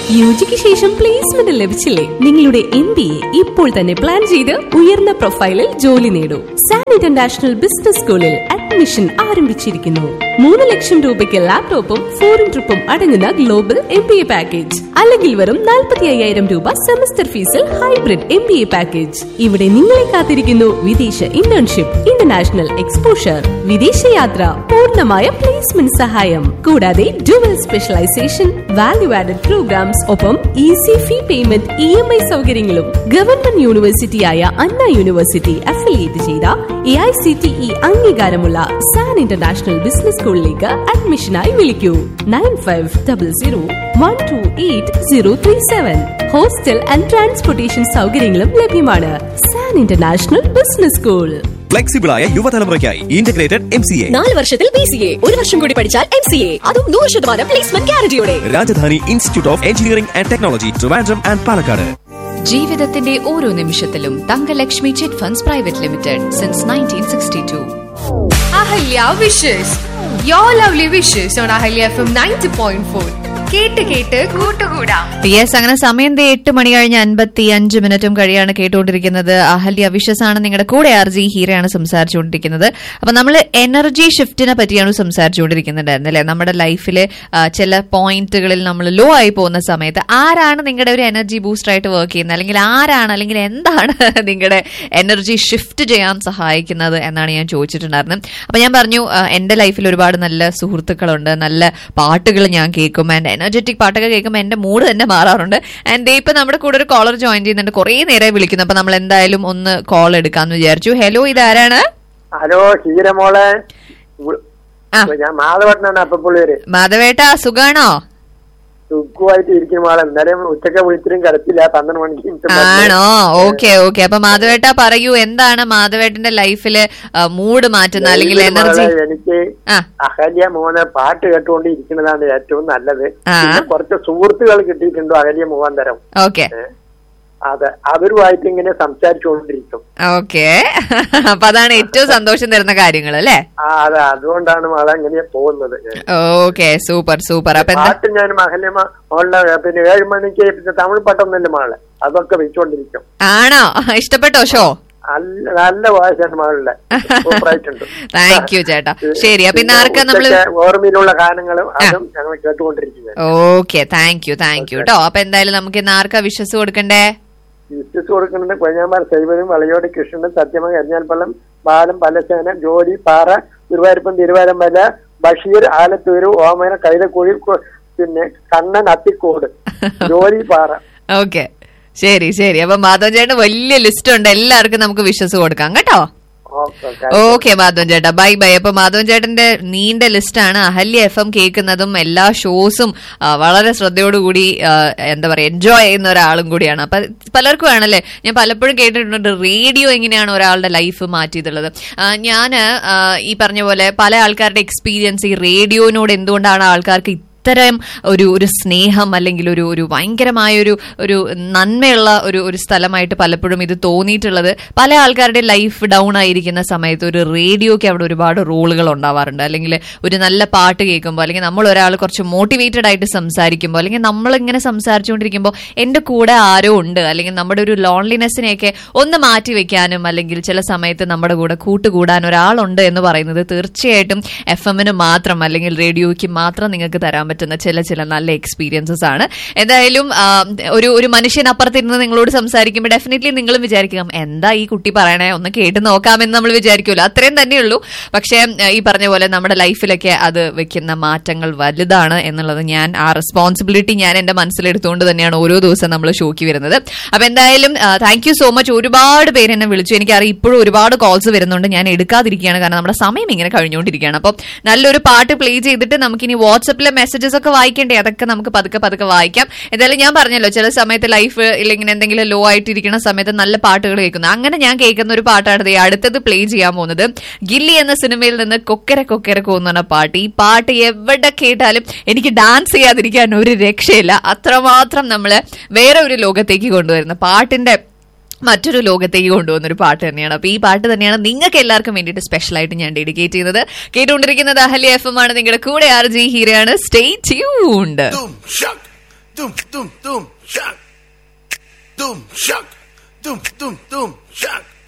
യുജിക്ക് ശേഷം പ്ലേസ്മെന്റ് ലഭിച്ചില്ലേ നിങ്ങളുടെ M B A ഇപ്പോൾ തന്നെ പ്ലാൻ ചെയ്ത് ഉയർന്ന പ്രൊഫൈലിൽ ജോലി നേടൂ സാൻ ഇന്റർനാഷണൽ ബിസിനസ് സ്കൂളിൽ അഡ്മിഷൻ ആരംഭിച്ചിരിക്കുന്നു മൂന്ന് ലക്ഷം രൂപയ്ക്ക് ലാപ്ടോപ്പും ഫോറിൻ ട്രിപ്പും അടങ്ങുന്ന global M B A package അല്ലെങ്കിൽ വെറും നാൽപ്പത്തി അയ്യായിരം രൂപ സെമസ്റ്റർ ഫീസിൽ hybrid M B A package ഇവിടെ നിങ്ങളെ കാത്തിരിക്കുന്നു വിദേശ ഇന്റേൺഷിപ്പ് ഇന്റർനാഷണൽ എക്സ്പോഷർ വിദേശയാത്ര പൂർണ്ണമായ പ്ലേസ്മെന്റ് സഹായം കൂടാതെ dual specialisation value added programmes ഒപ്പം easy fee payment E M I സൗകര്യങ്ങളും ഗവൺമെന്റ് യൂണിവേഴ്സിറ്റിയായ അണ്ണ യൂണിവേഴ്സിറ്റി അഫിലിയേറ്റ് ചെയ്ത A I C T E അംഗീകാരമുള്ള സാൻ ഇന്റർനാഷണൽ ബിസിനസ് സ്കൂളിലേക്ക് അഡ്മിഷനായി വിളിക്കൂ nine five double zero one two eight zero three seven hostel and transportation സൗകര്യങ്ങളും ലഭ്യമാണ് സാൻ ഇന്റർനാഷണൽ ബിസിനസ് സ്കൂൾ ഫ്ലെക്സിബിളായ യുവതലമുറയ്ക്കായി ഇന്റഗ്രേറ്റഡ് എം സി എ നാല് വർഷത്തിൽ ബി സി എ ഒരു വർഷം കൂടി പഠിച്ചാൽ എം സി എ അതും നൂറ് ശതമാനം പ്ലേസ്മെന്റ് ഗ്യാരണ്ടിയോടെ Rajadhani institute of engineering and technology Trivandrum and Palakkad ജീവിതത്തിന്റെ ഓരോ നിമിഷത്തിലും Thangalakshmi chit funds private limited since nineteen sixty two Ahalya wishes you lovely wishes on Ahalya F M ninety point four കേട്ട് കേട്ട് കൂട്ടുകൂടാം യെസ് അങ്ങനെ സമയം ദേ എട്ട് മണി കഴിഞ്ഞ് അൻപത്തി അഞ്ച് മിനിറ്റും കഴിയാണ് കേട്ടുകൊണ്ടിരിക്കുന്നത് അഹല്യ വിഷസ് ആണ് നിങ്ങളുടെ കൂടെ ആർജി ഹീരയാണ് സംസാരിച്ചുകൊണ്ടിരിക്കുന്നത് അപ്പൊ നമ്മൾ എനർജി ഷിഫ്റ്റിനെ പറ്റിയാണ് സംസാരിച്ചുകൊണ്ടിരിക്കുന്നുണ്ടായിരുന്നത് അല്ലെ നമ്മുടെ ലൈഫിൽ ചില പോയിന്റുകളിൽ നമ്മൾ ലോ ആയി പോകുന്ന സമയത്ത് ആരാണ് നിങ്ങളുടെ ഒരു എനർജി ബൂസ്റ്റർ ആയിട്ട് വർക്ക് ചെയ്യുന്നത് അല്ലെങ്കിൽ ആരാണ് അല്ലെങ്കിൽ എന്താണ് നിങ്ങളുടെ എനർജി ഷിഫ്റ്റ് ചെയ്യാൻ സഹായിക്കുന്നത് എന്നാണ് ഞാൻ ചോദിച്ചിട്ടുണ്ടായിരുന്നത് അപ്പൊ ഞാൻ പറഞ്ഞു ആ, എന്റെ ലൈഫിൽ ഒരുപാട് നല്ല സുഹൃത്തുക്കളുണ്ട് നല്ല പാട്ടുകൾ ഞാൻ കേൾക്കും ആൻഡ് എനർജറ്റിക് പാട്ടൊക്കെ കേൾക്കുമ്പോൾ എന്റെ മൂഡ് തന്നെ മാറാറുണ്ട് ആൻഡ് ഇപ്പൊ നമ്മുടെ കൂടെ ഒരു കോളർ ജോയിൻ ചെയ്യുന്നുണ്ട് കുറേ നേരം വിളിക്കുന്നു അപ്പൊ നമ്മൾ എന്തായാലും ഒന്ന് കോൾ എടുക്കാന്ന് വിചാരിച്ചു ഹലോ ഇതാരാണ് ഹലോ ക്ഷീരമോളെ ആ. ഞാൻ മാധവട്ടനാണ് അപ്പപ്പുള്ളേര് മാധവേട്ട സുഖാണോ സുഖമായിട്ട് ഇരിക്കും മോളെ ഇന്നലെ ഉച്ചക്ക് വിളിച്ചിട്ടും കിടത്തില്ല പന്ത്രണ്ട് മണിക്ക് എനിക്ക് ആണോ ഓക്കെ ഓക്കെ അപ്പൊ മാധവേട്ട പറയൂ എന്താണ് മാധവേട്ടന്റെ ലൈഫില് മൂഡ് മാറ്റുന്ന അല്ലെങ്കിൽ മോളെ, എനർജി എനിക്ക് ആ. അഹല്യ മോനെ പാട്ട് കേട്ടുകൊണ്ട് ഇരിക്കുന്നതാണ് ഏറ്റവും നല്ലത് ആ. പിന്നെ കുറച്ച് സുഹൃത്തുക്കൾ കിട്ടിയിട്ടുണ്ടോ അഹല്യ മുഖാന്തരം ഓക്കെ അതെ അവരുമായിട്ട് ഇങ്ങനെ സംസാരിച്ചുകൊണ്ടിരിക്കും ഓക്കെ അപ്പൊ അതാണ് ഏറ്റവും സന്തോഷം തരുന്ന കാര്യങ്ങൾ അല്ലേ ആ അതെ അതുകൊണ്ടാണ് മോളെ ഇങ്ങനെ പോകുന്നത് ഓക്കെ സൂപ്പർ സൂപ്പർ അപ്പൊ എന്താ പാട്ട് ഞാൻ അഹല്യ മ- മോളുടെ പിന്നെ ഏഴ് മണിക്ക് പിന്നെ തമിഴ് പാട്ടൊന്നുമില്ല മോളെ അതൊക്കെ വെച്ചുകൊണ്ടിരിക്കും ആണോ ഇഷ്ടപ്പെട്ടോ ഷോ നല്ല നല്ല വായിച്ചാണ് മകളുടെ സൂപ്പറായിട്ടുണ്ട് താങ്ക് യു ചേട്ടാ ശരി അപ്പൊ ഇന്ന് ആർക്കാ നമ്മള് ഉച്ചയ്ക്ക് ഓർമ്മയിലുള്ള ഗാനങ്ങളും അതും ഞങ്ങൾ കേട്ടുകൊണ്ടിരിക്കുന്നത് okay thank you thank you കേട്ടോ അപ്പൊ എന്തായാലും നമുക്ക് ഇന്ന് ആർക്കാ വിശ്വസ് കൊടുക്കണ്ടേ വിശ്വസ് കൊടുക്കുന്നുണ്ട് കൊഞ്ഞാമ്പാർ സൈവനും വളയോട് കൃഷ്ണനും സത്യമ എരഞ്ഞാൽപ്പള്ളം ബാലം പലസേന ജോലി പാറ ഗുരുവായൂരപ്പൻ തിരുവാരമ്പല ബഷീർ ആലത്തൂര് ഓമന കൈതക്കുഴി കൊ- പിന്നെ കണ്ണൻ അത്തിക്കോട് ജോലി പാറ ഓക്കെ ശരി ശരി അപ്പൊ മാധവൻ ചേട്ടൻ വലിയ ലിസ്റ്റ് ഉണ്ട് എല്ലാവർക്കും നമുക്ക് വിശ്വസ് കൊടുക്കാം കേട്ടോ ഓക്കെ ഓക്കെ ഓക്കെ മാധവൻ ചേട്ടാ ബൈ ബൈ അപ്പൊ മാധവൻ ചേട്ടന്റെ നീണ്ട ലിസ്റ്റാണ് അഹല്യ എഫ് എം കേൾക്കുന്നതും എല്ലാ ഷോസും ആ, വളരെ ശ്രദ്ധയോടുകൂടി ആ, എന്താ പറയാ എൻജോയ് ചെയ്യുന്ന ഒരാളും കൂടിയാണ് അപ്പൊ പലർക്കും ആണല്ലേ ഞാൻ പലപ്പോഴും കേട്ടിട്ടുണ്ട് റേഡിയോ എങ്ങനെയാണ് ഒരാളുടെ ലൈഫ് മാറ്റിയിട്ടുള്ളത് ഞാൻ ഈ പറഞ്ഞ പോലെ പല ആൾക്കാരുടെ എക്സ്പീരിയൻസ് ഈ റേഡിയോനോട് എന്തുകൊണ്ടാണ് ആൾക്കാർക്ക് ഇത്തരം ഒരു ഒരു സ്നേഹം അല്ലെങ്കിൽ ഒരു ഒരു ഭയങ്കരമായ ഒരു ഒരു നന്മയുള്ള ഒരു ഒരു സ്ഥലമായിട്ട് പലപ്പോഴും ഇത് തോന്നിയിട്ടുള്ളത് പല ആൾക്കാരുടെ ലൈഫ് ഡൗൺ ആയിരിക്കുന്ന സമയത്ത് ഒരു റേഡിയോക്ക് അവിടെ ഒരുപാട് റോളുകൾ ഉണ്ടാവാറുണ്ട് അല്ലെങ്കിൽ ഒരു നല്ല പാട്ട് കേൾക്കുമ്പോൾ അല്ലെങ്കിൽ നമ്മൾ ഒരാൾ കുറച്ച് മോട്ടിവേറ്റഡ് ആയിട്ട് സംസാരിക്കുമ്പോൾ അല്ലെങ്കിൽ നമ്മൾ ഇങ്ങനെ സംസാരിച്ചുകൊണ്ടിരിക്കുമ്പോൾ എൻ്റെ കൂടെ ആരോ ഉണ്ട് അല്ലെങ്കിൽ നമ്മുടെ ഒരു ലോൺലിനെസ്സിനെയൊക്കെ ഒന്ന് മാറ്റി വെക്കാനും അല്ലെങ്കിൽ ചില സമയത്ത് നമ്മുടെ കൂടെ കൂട്ടുകൂടാൻ ഒരാളുണ്ട് എന്ന് പറയുന്നത് തീർച്ചയായിട്ടും എഫ് എമ്മിന് മാത്രം അല്ലെങ്കിൽ റേഡിയോയ്ക്ക് മാത്രം നിങ്ങൾക്ക് തരാൻ പറ്റുന്ന ചില ചില നല്ല എക്സ്പീരിയൻസസ് ആണ് എന്തായാലും ആ, ഒരു ഒരു മനുഷ്യൻ അപ്പുറത്തിരുന്ന് നിങ്ങളോട് സംസാരിക്കുമ്പോൾ ഡെഫിനറ്റ്ലി നിങ്ങളും വിചാരിക്കും എന്താ ഈ കുട്ടി പറയണേ ഒന്ന് കേട്ട് നോക്കാമെന്ന് നമ്മൾ വിചാരിക്കുമല്ലോ അത്രയും തന്നെയുള്ളൂ പക്ഷേ ആ, ഈ പറഞ്ഞ പോലെ നമ്മുടെ ലൈഫിലൊക്കെ അത് വെക്കുന്ന മാറ്റങ്ങൾ വലുതാണ് എന്നുള്ളത് ഞാൻ ആ റെസ്പോൺസിബിലിറ്റി ഞാൻ എന്റെ മനസ്സിലെടുത്തുകൊണ്ട് തന്നെയാണ് ഓരോ ദിവസം നമ്മൾ ഷോക്കി വരുന്നത് അപ്പൊ എന്തായാലും താങ്ക് യു സോ മച്ച് ഒരുപാട് പേര് എന്നെ വിളിച്ചു എനിക്കറിയാം ഇപ്പോഴും ഒരുപാട് കോൾസ് വരുന്നുണ്ട് ഞാൻ എടുക്കാതിരിക്കുകയാണ് കാരണം നമ്മുടെ സമയം ഇങ്ങനെ കഴിഞ്ഞുകൊണ്ടിരിക്കുകയാണ് അപ്പം നല്ലൊരു പാട്ട് പ്ലേ ചെയ്തിട്ട് നമുക്കിനി വാട്സപ്പിലെ മെസ്സേജസ് ഒക്കെ വായിക്കണ്ടേ അതൊക്കെ നമുക്ക് പതുക്കെ പതുക്കെ വായിക്കാം എന്തായാലും ഞാൻ പറഞ്ഞല്ലോ ചില സമയത്ത് ലൈഫ് ഇല്ലെങ്കിൽ എന്തെങ്കിലും ലോ ആയിട്ടിരിക്കുന്ന സമയത്ത് നല്ല പാട്ടുകൾ കേൾക്കുന്നു അങ്ങനെ ഞാൻ കേൾക്കുന്ന ഒരു പാട്ടാണ് ദേ അടുത്തത് പ്ലേ ചെയ്യാൻ പോകുന്നത് ഗില്ലി എന്ന സിനിമയിൽ നിന്ന് കൊക്കര കൊക്കര കോന്ന പാട്ട് ഈ പാട്ട് എവിടെ കേട്ടാലും എനിക്ക് ഡാൻസ് ചെയ്യാതിരിക്കാൻ ഒരു രക്ഷയില്ല അത്രമാത്രം നമ്മള് വേറെ ഒരു ലോകത്തേക്ക് കൊണ്ടുവരുന്ന പാട്ടിന്റെ മറ്റൊരു ലോകത്തേക്ക് കൊണ്ടുപോകുന്ന ഒരു പാട്ട് തന്നെയാണ് അപ്പൊ ഈ പാട്ട് തന്നെയാണ് നിങ്ങൾക്ക് എല്ലാവർക്കും വേണ്ടിയിട്ട് സ്പെഷ്യൽ ആയിട്ട് ഞാൻ ഡെഡിക്കേറ്റ് ചെയ്യുന്നത് കേട്ടുകൊണ്ടിരിക്കുന്നത് അഹല്യ എഫ് എം ആണ് നിങ്ങളുടെ കൂടെ ആർ ജി ഹീരയാണ് stay tuned Doom, shock. Dum dum dum shock. Dum shock. Dum dum dum shock.